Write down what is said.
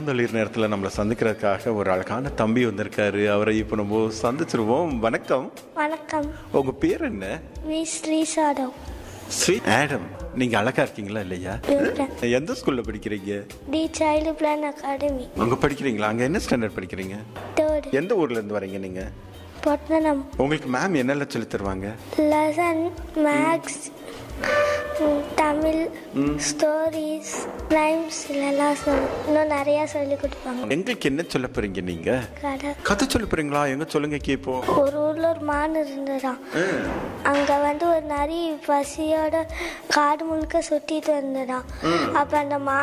பழந்தளிர் நேரத்தில் நம்மளை சந்திக்கிறதுக்காக ஒரு அழகான தம்பி வந்திருக்காரு அவரை இப்போ நம்ம சந்திச்சிருவோம் வணக்கம் வணக்கம் உங்க பேர் என்ன வி ஸ்ரீசாதவ் ஸ்ரீ ஆடம் நீங்க அழகா இருக்கீங்களா இல்லையா இருக்கேன் எந்த ஸ்கூல்ல படிக்கிறீங்க தி சைல்டு பிளான் அகாடமி அங்க படிக்கிறீங்களா அங்க என்ன ஸ்டாண்டர்ட் படிக்கிறீங்க தேர்டு எந்த ஊர்ல இருந்து வரீங்க நீங்க பட்னம் உங்களுக்கு மேம் என்னெல்லாம் சொல்லி தருவாங்க lesson maths Tamil stories rhymes இதெல்லாம் சொல் இன்னும் நிறையா சொல்லி கொடுப்பாங்க எங்களுக்கு என்ன சொல்ல போறீங்க நீங்க கடை கதை சொல்ல போறீங்களா எங்க சொல்லுங்க கேப்போம் ஒரு ஊர்ல ஒரு மான் இருந்ததாம் அங்க வந்து ஒரு நரி பசியோட காடு முழுக்க சுத்திட்டு வந்ததாம் அப்ப அந்த மா